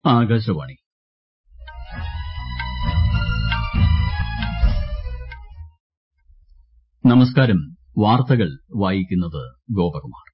ആകാശവാണി നമസ്കാരം വാർത്തകൾ വായിക്കുന്നത് ഗോപകുമാർ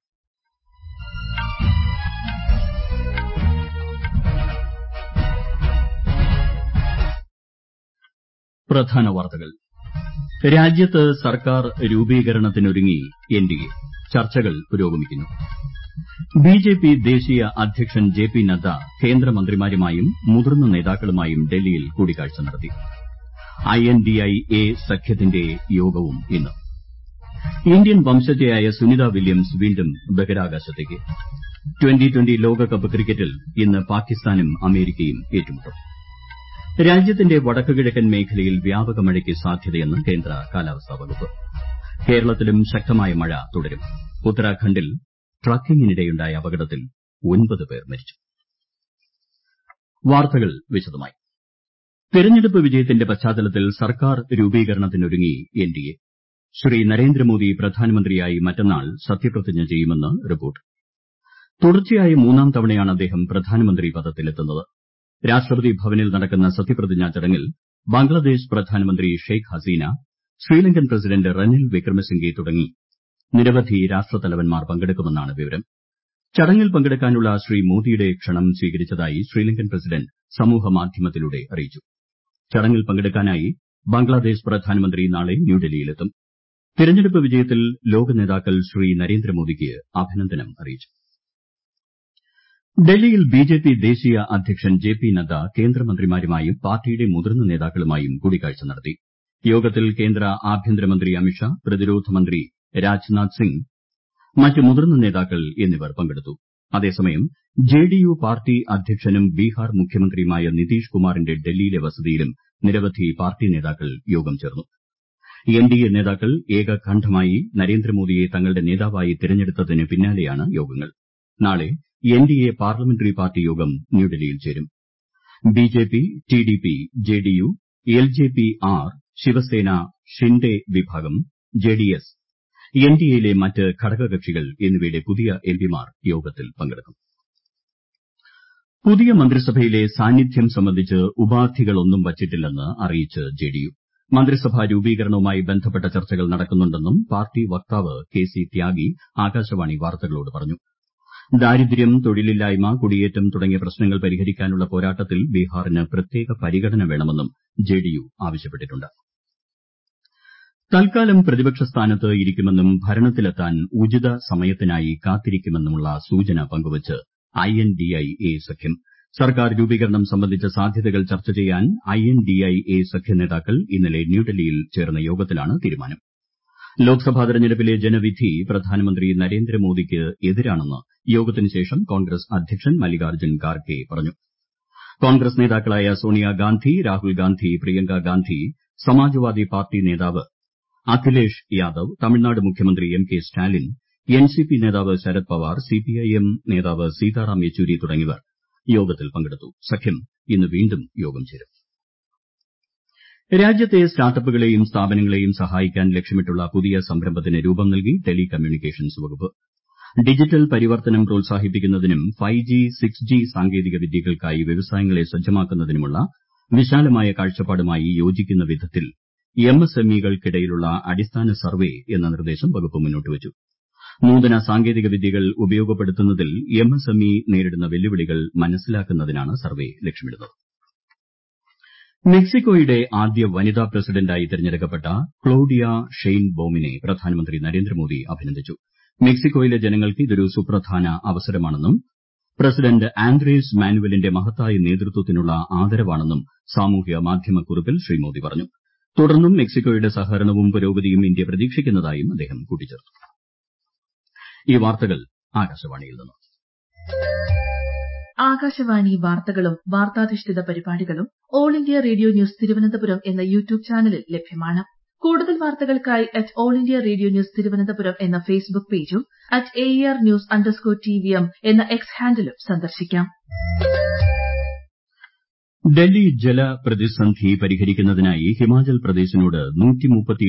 പ്രധാന വാർത്തകൾ രാജ്യത്ത് സർക്കാർ രൂപീകരണത്തിനൊരുങ്ങി എൻഡിഎ ചർച്ചകൾ പുരോഗമിക്കുന്നു ബിജെപി ദേശീയ അധ്യക്ഷൻ ജെ പി നദ്ദ കേന്ദ്രമന്ത്രിമാരുമായും മുതിർന്ന നേതാക്കളുമായും ഡൽഹിയിൽ കൂടിക്കാഴ്ച നടത്തി ഐഎൻഡിഎ സഖ്യത്തിന്റെ യോഗവും ഇന്ന് ഇന്ത്യൻ വംശജയായ സുനിത വില്യംസ് വീണ്ടും ബഹിരാകാശത്തേക്ക് ട്വന്റി ട്വന്റി ലോകകപ്പ് ക്രിക്കറ്റിൽ ഇന്ന് പാകിസ്ഥാനും അമേരിക്കയും ഏറ്റുമുട്ടും രാജ്യത്തിന്റെ വടക്കു കിഴക്കൻ മേഖലയിൽ വ്യാപക മഴയ്ക്ക് സാധ്യതയെന്ന് കേന്ദ്ര കാലാവസ്ഥാ വകുപ്പ് കേരളത്തിലും ശക്തമായ മഴ തുടരും ഉത്തരാഖണ്ഡിൽ ട്രക്കിംഗിനിടെയുണ്ടായ അപകടത്തിൽ ഒൻപത് പേർ മരിച്ചു വാർത്തകൾ വിശദമായി തെരഞ്ഞെടുപ്പ് വിജയത്തിന്റെ പശ്ചാത്തലത്തിൽ സർക്കാർ രൂപീകരണത്തിനൊരുങ്ങി എൻഡിഎ ശ്രീ നരേന്ദ്രമോദി പ്രധാനമന്ത്രിയായി മറ്റന്നാൾ സത്യപ്രതിജ്ഞ ചെയ്യുമെന്ന് റിപ്പോർട്ട് തുടർച്ചയായ മൂന്നാം തവണയാണ് അദ്ദേഹം പ്രധാനമന്ത്രി പദത്തിലെത്തുന്നത് രാഷ്ട്രപതി ഭവനിൽ നടക്കുന്ന സത്യപ്രതിജ്ഞാ ചടങ്ങിൽ ബംഗ്ലാദേശ് പ്രധാനമന്ത്രി ഷെയ്ഖ് ഹസീന ശ്രീലങ്കൻ പ്രസിഡന്റ് റനിൽ വിക്രമസിംഗെ തുടങ്ങി നിരവധി രാഷ്ട്രത്തലവന്മാർ പങ്കെടുക്കുമെന്നാണ് വിവരം ചടങ്ങിൽ പങ്കെടുക്കാനുള്ള ശ്രീ മോദിയുടെ ക്ഷണം സ്വീകരിച്ചതായി ശ്രീലങ്കൻ പ്രസിഡന്റ് സമൂഹമാധ്യമത്തിലൂടെ അറിയിച്ചു ചടങ്ങിൽ പങ്കെടുക്കാനായി ബംഗ്ലാദേശ് പ്രധാനമന്ത്രി നാളെ ന്യൂഡൽഹിയിലെത്തും തെരഞ്ഞെടുപ്പ് വിജയത്തിൽ ലോക നേതാക്കൾ ശ്രീ നരേന്ദ്രമോദിക്ക് അഭിനന്ദനം അറിയിച്ചു ഡൽഹിയിൽ ബിജെപി ദേശീയ അധ്യക്ഷൻ ജെ പി നദ്ദ കേന്ദ്രമന്ത്രിമാരുമായും പാർട്ടിയുടെ മുതിർന്ന നേതാക്കളുമായും കൂടിക്കാഴ്ച നടത്തി യോഗത്തിൽ കേന്ദ്ര ആഭ്യന്തരമന്ത്രി അമിത്ഷാ പ്രതിരോധ മന്ത്രി രാജ്നാഥ് സിംഗ് മറ്റ് മുതിർന്ന നേതാക്കൾ എന്നിവർ പങ്കെടുത്തു അതേസമയം ജെഡിയു പാർട്ടി അധ്യക്ഷനും ബീഹാർ മുഖ്യമന്ത്രിയുമായ നിതീഷ് കുമാറിന്റെ ഡൽഹിയിലെ വസതിയിലും നിരവധി പാർട്ടി നേതാക്കൾ യോഗം ചേർന്നു എൻഡിഎ നേതാക്കൾ ഏകകണ്ഠമായി നരേന്ദ്രമോദിയെ തങ്ങളുടെ നേതാവായി തിരഞ്ഞെടുത്തതിന് പിന്നാലെയാണ് യോഗങ്ങൾ നാളെ എൻഡിഎ പാർലമെന്ററി പാർട്ടി യോഗം ന്യൂഡൽഹിയിൽ ചേരും BJP TDP JDU LJP R Shiv Sena Shinde വിഭാഗം ജെഡിഎസ് എൻഡിഎയിലെ മറ്റ് ഘടകകക്ഷികൾ എന്നിവയുടെ പുതിയ എംപിമാർ യോഗത്തിൽ പങ്കെടുക്കും പുതിയ മന്ത്രിസഭയിലെ സാന്നിധ്യം സംബന്ധിച്ച് ഉപാധികളൊന്നും വച്ചിട്ടില്ലെന്ന് അറിയിച്ച് ജെഡിയു മന്ത്രിസഭാ രൂപീകരണവുമായി ബന്ധപ്പെട്ട ചർച്ചകൾ നടക്കുന്നുണ്ടെന്നും പാർട്ടി വക്താവ് കെ സി ത്യാഗി ആകാശവാണി വാർത്തകളോട് പറഞ്ഞു ദാരിദ്ര്യം തൊഴിലില്ലായ്മ കുടിയേറ്റം തുടങ്ങിയ പ്രശ്നങ്ങൾ പരിഹരിക്കാനുള്ള പോരാട്ടത്തിൽ ബീഹാറിന് പ്രത്യേക പരിഗണന വേണമെന്നും ജെഡിയു ആവശ്യപ്പെട്ടിട്ടുണ്ട് തൽക്കാലം പ്രതിപക്ഷ സ്ഥാനത്ത് ഇരിക്കുമെന്നും ഭരണത്തിലെത്താൻ ഉചിത സമയത്തിനായി കാത്തിരിക്കുമെന്നുമുള്ള സൂചന പങ്കുവച്ച് ഐഎൻഡിഎ സഖ്യം സർക്കാർ രൂപീകരണം സംബന്ധിച്ച സാധ്യതകൾ ചർച്ച ചെയ്യാൻ ഐഎൻഡിഎ സഖ്യ നേതാക്കൾ ഇന്നലെ ന്യൂഡൽഹിയിൽ ചേർന്ന യോഗത്തിലാണ് തീരുമാനം ലോക്സഭാ തെരഞ്ഞെടുപ്പിലെ ജനവിധി പ്രധാനമന്ത്രി നരേന്ദ്രമോദിക്ക് എതിരാണെന്ന് യോഗത്തിന് ശേഷം കോൺഗ്രസ് അധ്യക്ഷൻ മല്ലികാർജ്ജുൻ ഖാർഗെ പറഞ്ഞു കോൺഗ്രസ് നേതാക്കളായ സോണിയാഗാന്ധി രാഹുൽ ഗാന്ധി പ്രിയങ്ക ഗാന്ധി സമാജ്വാദി പാർട്ടി നേതാവ് അഖിലേഷ് യാദവ് തമിഴ്നാട് മുഖ്യമന്ത്രി എം കെ സ്റ്റാലിൻ എൻസിപി നേതാവ് ശരത് പവാർ സിപിഐഎം നേതാവ് സീതാറാം യെച്ചൂരി തുടങ്ങിയവർ യോഗത്തിൽ പങ്കെടുത്തു സഖ്യം ഇന്ന് വീണ്ടും യോഗം ചേരും രാജ്യത്തെ സ്റ്റാർട്ടപ്പുകളെയും സ്ഥാപനങ്ങളെയും സഹായിക്കാൻ ലക്ഷ്യമിട്ടുള്ള പുതിയ സംരംഭത്തിന് രൂപം നൽകി ടെലി കമ്മ്യൂണിക്കേഷൻസ് വകുപ്പ് ഡിജിറ്റൽ പരിവർത്തനം പ്രോത്സാഹിപ്പിക്കുന്നതിനും ഫൈവ് ജി സിക്സ് ജി സാങ്കേതിക വിദ്യകൾക്കായി വ്യവസായങ്ങളെ സജ്ജമാക്കുന്നതിനുമുള്ള വിശാലമായ കാഴ്ചപ്പാടുമായി യോജിക്കുന്ന വിധത്തിൽ എംഎസ്എംഇകൾക്കിടയിലുള്ള അടിസ്ഥാന സർവേ എന്ന നിർദ്ദേശം വകുപ്പ് മുന്നോട്ട് വച്ചു നൂതന സാങ്കേതിക വിദ്യകൾ ഉപയോഗപ്പെടുത്തുന്നതിൽ എംഎസ്എംഇ നേരിടുന്ന വെല്ലുവിളികൾ മനസ്സിലാക്കുന്നതിനാണ് സർവേ ലക്ഷ്യമിടുന്നത് മെക്സിക്കോയുടെ ആദ്യ വനിതാ പ്രസിഡന്റായി തെരഞ്ഞെടുക്കപ്പെട്ട ക്ലോഡിയ ഷെയ്ൻബോമിനെ പ്രധാനമന്ത്രി നരേന്ദ്രമോദി അഭിനന്ദിച്ചു മെക്സിക്കോയിലെ ജനങ്ങൾക്ക് ഇതൊരു സുപ്രധാന അവസരമാണെന്നും പ്രസിഡന്റ് ആൻഡ്രേസ് മാനുവലിന്റെ മഹത്തായ നേതൃത്വത്തിനുള്ള ആദരവാണെന്നും സാമൂഹ്യ മാധ്യമക്കുറിപ്പിൽ ശ്രീ മോദി പറഞ്ഞു തുടർന്നും മെക്സിക്കോയുടെ സഹകരണവും പുരോഗതിയും ഇന്ത്യ പ്രതീക്ഷിക്കുന്നതായും അദ്ദേഹം കൂട്ടിച്ചേർത്തു ഈ വാർത്തകൾ ആകാശവാണിയിൽ നിന്ന് ആകാശവാണി വാർത്തകളും വാർത്താധിഷ്ഠിത പരിപാടികളും all India radio news Thiruvananthapuram എന്ന യൂട്യൂബ് ചാനലിൽ ലഭ്യമാണ് കൂടുതൽ വാർത്തകൾക്കായി at all India radio news Thiruvananthapuram എന്ന ഫേസ്ബുക്ക് പേജും at A R news underscore T V M എന്ന എക്സ് ഹാൻഡിലും സന്ദർശിക്കാം ഡൽഹി ജലപ്രതിസന്ധി പരിഹരിക്കുന്നതിനായി ഹിമാചൽ പ്രദേശിനോട്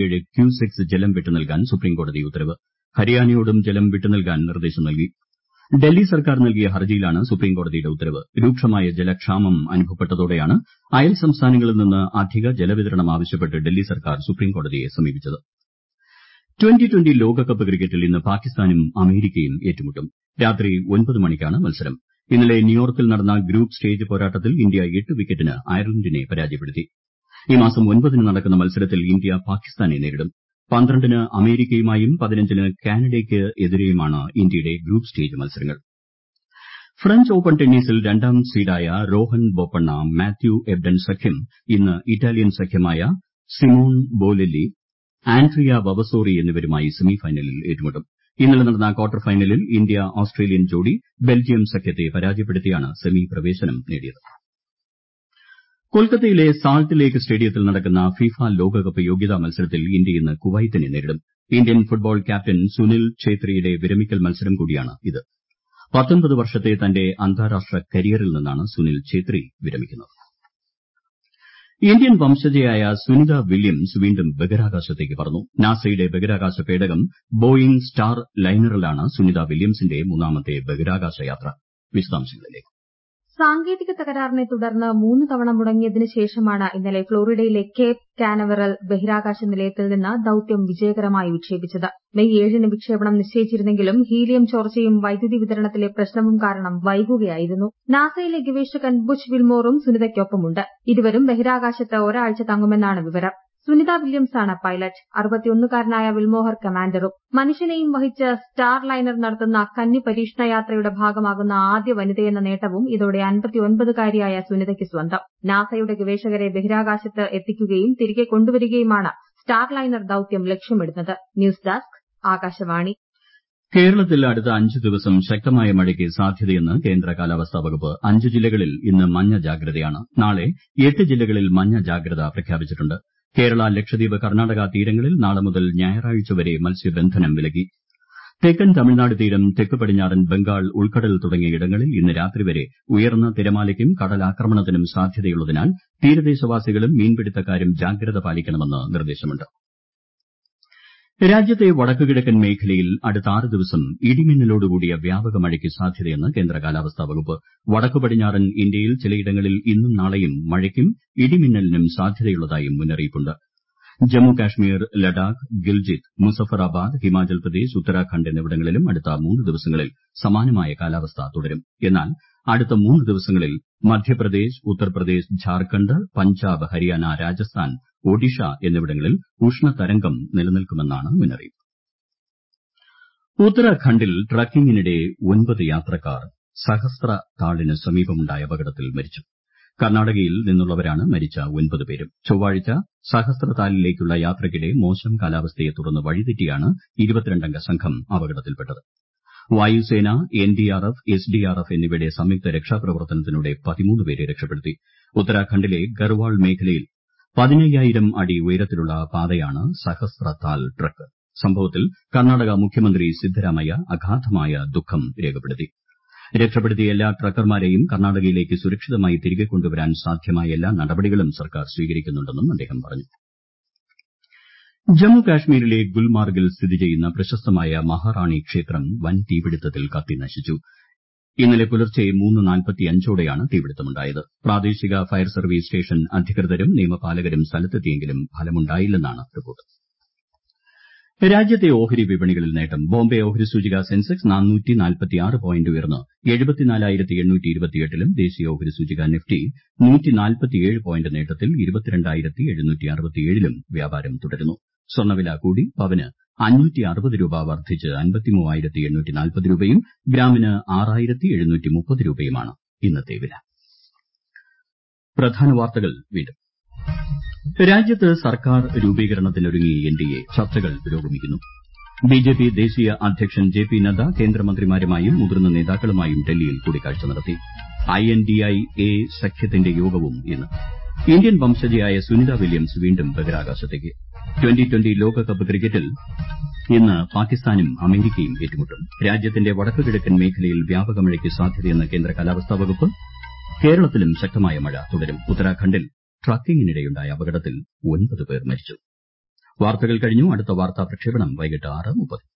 ക്യൂസെക്സ് ജലം വിട്ടുനൽകാൻ സുപ്രീംകോടതി ഉത്തരവ് ഹരിയാനയോടും ജലം വിട്ടുനൽകാൻ നിർദ്ദേശം നൽകി ഡൽഹി സർക്കാർ നൽകിയ ഹർജിയിലാണ് സുപ്രീംകോടതിയുടെ ഉത്തരവ് രൂക്ഷമായ ജലക്ഷാമം അനുഭവപ്പെട്ടതോടെയാണ് അയൽ സംസ്ഥാനങ്ങളിൽ നിന്ന് അധിക ജലവിതരണം ആവശ്യപ്പെട്ട് ഡൽഹി സർക്കാർ സുപ്രീംകോടതിയെ സമീപിച്ചത് ട്വന്റി ട്വന്റി ലോകകപ്പ് ക്രിക്കറ്റിൽ ഇന്ന് പാകിസ്ഥാനും അമേരിക്കയും ഏറ്റുമുട്ടും രാത്രി ഒൻപത് മണിക്കാണ് മത്സരം ഇന്നലെ ന്യൂയോർക്കിൽ നടന്ന ഗ്രൂപ്പ് സ്റ്റേജ് പോരാട്ടത്തിൽ ഇന്ത്യ എട്ട് വിക്കറ്റിന് അയർലന്റിനെ പരാജയപ്പെടുത്തി ഈ മാസം ഒൻപതിന് നടക്കുന്ന മത്സരത്തിൽ ഇന്ത്യ പാകിസ്ഥാനെ നേരിടും പന്ത്രണ്ടിന് അമേരിക്കയുമായും പതിനഞ്ചിന് കാനഡയ്ക്ക് എതിരെയുമാണ് ഇന്ത്യയുടെ ഗ്രൂപ്പ് സ്റ്റേജ് മത്സരങ്ങൾ ഫ്രഞ്ച് ഓപ്പൺ ടെന്നീസിൽ രണ്ടാം സീഡായ രോഹൻ ബൊപ്പണ്ണ മാത്യു എബ്ഡൻ സഖ്യം ഇന്ന് ഇറ്റാലിയൻ സഖ്യമായ സിമോൺ ബോലെല്ലി ആൻഡ്രിയ വവസോറി എന്നിവരുമായി സെമിഫൈനലിൽ ഏറ്റുമുട്ടും ഇന്നലെ നടന്ന ക്വാർട്ടർ ഫൈനലിൽ ഇന്ത്യ ഓസ്ട്രേലിയൻ ജോഡി ബെൽജിയം സഖ്യത്തെ പരാജയപ്പെടുത്തിയാണ് സെമി പ്രവേശനം നേടിയത് കൊൽക്കത്തയിലെ സാൾട്ട് ലേക്ക് സ്റ്റേഡിയത്തിൽ നടക്കുന്ന ഫിഫ ലോകകപ്പ് യോഗ്യതാ മത്സരത്തിൽ ഇന്ത്യ ഇന്ന് കുവൈത്തിനെ നേരിടും ഇന്ത്യൻ ഫുട്ബോൾ ക്യാപ്റ്റൻ സുനിൽ ഛേത്രിയുടെ വിരമിക്കൽ മത്സരം കൂടിയാണിത് പത്തൊൻപത് വർഷത്തെ തന്റെ അന്താരാഷ്ട്ര കരിയറിൽ നിന്നാണ് സുനിൽ ഛേത്രി വിരമിക്കുന്നത് ഇന്ത്യൻ വംശജയായ സുനിത വില്യംസ് വീണ്ടും ബഹിരാകാശത്തേക്ക് പറന്നു നാസയുടെ ബഹിരാകാശ പേടകം ബോയിംഗ് സ്റ്റാർ ലൈനറിലാണ് സുനിത വില്യംസിന്റെ മൂന്നാമത്തെ ബഹിരാകാശ യാത്ര വിശദാംശങ്ങളിലേക്ക് സാങ്കേതിക തകരാറിനെ തുടർന്ന് മൂന്ന് തവണ മുടങ്ങിയതിനു ശേഷമാണ് ഇന്നലെ ഫ്ളോറിഡയിലെ കേപ്പ് കാനവറൽ ബഹിരാകാശ നിലയത്തിൽ നിന്ന് ദൌത്യം വിജയകരമായി വിക്ഷേപിച്ചത് മെയ് ഏഴിന് വിക്ഷേപണം നിശ്ചയിച്ചിരുന്നെങ്കിലും ഹീലിയം ചോർച്ചയും വൈദ്യുതി വിതരണത്തിലെ പ്രശ്നവും കാരണം വൈകുകയായിരുന്നു നാസയിലെ ഗവേഷകൻ ബുച്ച് വിൽമോറും സുനിതയ്ക്കൊപ്പമുണ്ട് ഇരുവരും ബഹിരാകാശത്ത് ഒരാഴ്ച തങ്ങുമെന്നാണ് വിവരം സുനിത വില്യംസാണ് പൈലറ്റ് അറുപത്തിയൊന്നുകാരനായ വിൽമോഹർ കമാൻഡറും മനുഷ്യനെയും വഹിച്ച് സ്റ്റാർ ലൈനർ നടത്തുന്ന കന്നി പരീക്ഷണ യാത്രയുടെ ഭാഗമാകുന്ന ആദ്യ വനിതയെന്ന നേട്ടവും ഇതോടെ അൻപത്തിയൊൻപതുകാരിയായ സുനിതയ്ക്ക് സ്വന്തം നാസയുടെ ഗവേഷകരെ ബഹിരാകാശത്ത് എത്തിക്കുകയും തിരികെ കൊണ്ടുവരികയുമാണ് സ്റ്റാർ ലൈനർ ദൌത്യം ലക്ഷ്യമിടുന്നത് ന്യൂസ് ഡെസ്ക് ആകാശവാണി കേരളത്തിൽ അടുത്ത അഞ്ച് ദിവസം ശക്തമായ മഴയ്ക്ക് സാധ്യതയെന്ന് കേന്ദ്ര കാലാവസ്ഥാ വകുപ്പ് അഞ്ച് ജില്ലകളിൽ ഇന്ന് മഞ്ഞ ജാഗ്രതയാണ് നാളെ എട്ട് ജില്ലകളിൽ മഞ്ഞ ജാഗ്രത പ്രഖ്യാപിച്ചിട്ടുണ്ട് കേരള ലക്ഷദ്വീപ് കർണാടക തീരങ്ങളിൽ നാളെ മുതൽ ഞായറാഴ്ച വരെ മത്സ്യബന്ധനം വിലക്കി തെക്കൻ തമിഴ്നാട് തീരം തെക്ക് പടിഞ്ഞാറൻ ബംഗാൾ ഉൾക്കടൽ തുടങ്ങിയ ഇടങ്ങളിൽ ഇന്ന് രാത്രി വരെ ഉയർന്ന തിരമാലയ്ക്കും കടലാക്രമണത്തിനും സാധ്യതയുള്ളതിനാൽ തീരദേശവാസികളും മീൻപിടുത്തക്കാരും ജാഗ്രത പാലിക്കണമെന്ന് നിർദ്ദേശമുണ്ട് രാജ്യത്തെ വടക്കുകിഴക്കൻ മേഖലയിൽ അടുത്ത ആറ് ദിവസം ഇടിമിന്നലോടുകൂടിയ വ്യാപക മഴയ്ക്ക് സാധ്യതയെന്ന് കേന്ദ്ര കാലാവസ്ഥാ വകുപ്പ് വടക്കു പടിഞ്ഞാറൻ ഇന്ത്യയിൽ ചിലയിടങ്ങളിൽ ഇന്നും നാളെയും മഴയ്ക്കും ഇടിമിന്നലിനും സാധ്യതയുള്ളതായും മുന്നറിയിപ്പുണ്ട് ജമ്മു കാശ്മീർ ലഡാക്ക് ഗിൽജിത്ത് മുസഫറാബാദ് ഹിമാചൽ പ്രദേശ് ഉത്തരാഖണ്ഡ് എന്നിവിടങ്ങളിലും അടുത്ത മൂന്ന് ദിവസങ്ങളിൽ സമാനമായ കാലാവസ്ഥ തുടരും എന്നാൽ അടുത്ത മൂന്ന് ദിവസങ്ങളിൽ മധ്യപ്രദേശ് ഉത്തർപ്രദേശ് ഝാർഖണ്ഡ് പഞ്ചാബ് ഹരിയാന രാജസ്ഥാൻ ഒഡീഷ എന്നിവിടങ്ങളിൽ ഉഷ്ണതരംഗം നിലനിൽക്കുമെന്നാണ് മുന്നറിയിപ്പ് ഉത്തരാഖണ്ഡിൽ ട്രക്കിംഗിനിടെ ഒൻപത് യാത്രക്കാർ സഹസ്ര താളിന് സമീപമുണ്ടായ അപകടത്തിൽ മരിച്ചു കർണാടകയിൽ നിന്നുള്ളവരാണ് മരിച്ച ഒൻപത് പേരും ചൊവ്വാഴ്ച സഹസ്രതാലിലേക്കുള്ള യാത്രയ്ക്കിടെ മോശം കാലാവസ്ഥയെ തുടർന്ന് വഴിതെറ്റിയാണ് ഇരുപത്തിരണ്ടംഗ സംഘം അപകടത്തിൽപ്പെട്ടത് വായുസേന എൻഡിആർഎഫ് എസ്ഡിആർഎഫ് എന്നിവയുടെ സംയുക്ത രക്ഷാപ്രവർത്തനത്തിലൂടെ പതിമൂന്ന് പേരെ രക്ഷപ്പെടുത്തി ഉത്തരാഖണ്ഡിലെ ഗർവാൾ മേഖലയിൽ പതിനയ്യായിരം അടി ഉയരത്തിലുള്ള പാതയാണ് സഹസ്രതാൽ ട്രക്ക് സംഭവത്തിൽ കർണാടക മുഖ്യമന്ത്രി സിദ്ധരാമയ്യ അഗാധമായ ദുഃഖം രേഖപ്പെടുത്തി രക്ഷപ്പെടുത്തിയ എല്ലാ ട്രക്കർമാരെയും കർണാടകയിലേക്ക് സുരക്ഷിതമായി തിരികെ കൊണ്ടുവരാൻ സാധ്യമായ എല്ലാ നടപടികളും സർക്കാർ സ്വീകരിക്കുന്നുണ്ടെന്നും അദ്ദേഹം പറഞ്ഞു ജമ്മു കാശ്മീരിലെ ഗുൽമാർഗിൽ സ്ഥിതി ചെയ്യുന്ന പ്രശസ്തമായ മഹാറാണി ക്ഷേത്രം വൻ തീപിടുത്തത്തിൽ കത്തി നശിച്ചു ഇന്നലെ പുലർച്ചെ മൂന്ന് നാൽപ്പത്തിയഞ്ചോടെയാണ് തീപിടുത്തമുണ്ടായത് പ്രാദേശിക ഫയർ സർവീസ് സ്റ്റേഷൻ അധികൃതരും നിയമപാലകരും സ്ഥലത്തെത്തിയെങ്കിലും ഫലമുണ്ടായില്ലെന്നാണ് റിപ്പോർട്ട് രാജ്യത്തെ ഓഹരി വിപണികളിൽ നേട്ടം ബോംബെ ഓഹരി സൂചിക സെൻസെക്സ് പോയിന്റ് ഉയർന്ന് ലും ദേശീയ ഓഹരി സൂചിക നിഫ്റ്റി പോയിന്റ് നേട്ടത്തിൽ ലും വ്യാപാരം തുടരുന്നു സ്വർണ്ണവില കൂടി പവന് രൂപ വർദ്ധിച്ച് രൂപയും ഗ്രാമിന് രൂപയുമാണ് ഇന്നത്തെ വില പ്രധാന വാർത്തകൾ വീണ്ടും രാജ്യത്ത് സർക്കാർ രൂപീകരണത്തിനൊരുങ്ങി എൻഡിഎ ചർച്ചകൾ പുരോഗമിക്കുന്നു ബിജെപി ദേശീയ അധ്യക്ഷൻ ജെ പി നദ്ദ കേന്ദ്രമന്ത്രിമാരുമായും മുതിർന്ന നേതാക്കളുമായും ഡൽഹിയിൽ കൂടിക്കാഴ്ച നടത്തി ഐഎൻഡിഐ എ സഖ്യത്തിന്റെ യോഗവും ഇന്ന് ഇന്ത്യൻ വംശജയായ സുനിത വില്യംസ് വീണ്ടും ബഹിരാകാശത്തേക്ക് ട്വന്റി ട്വന്റി ലോകകപ്പ് ക്രിക്കറ്റിൽ ഇന്ന് പാകിസ്ഥാനും അമേരിക്കയും ഏറ്റുമുട്ടും രാജ്യത്തിന്റെ വടക്കുകിഴക്കൻ മേഖലയിൽ വ്യാപക മഴയ്ക്ക് സാധ്യതയെന്ന് കേന്ദ്ര കാലാവസ്ഥാ വകുപ്പ് കേരളത്തിലും ശക്തമായ മഴ തുടരും ഉത്തരാഖണ്ഡിൽ ട്രക്കിംഗിനിടെയുണ്ടായ അപകടത്തിൽ ഒൻപത് പേർ മരിച്ചു വാർത്തകൾ കഴിഞ്ഞു അടുത്ത വാർത്താ പ്രക്ഷേപണം വൈകിട്ട് ആറ് മുപ്പത്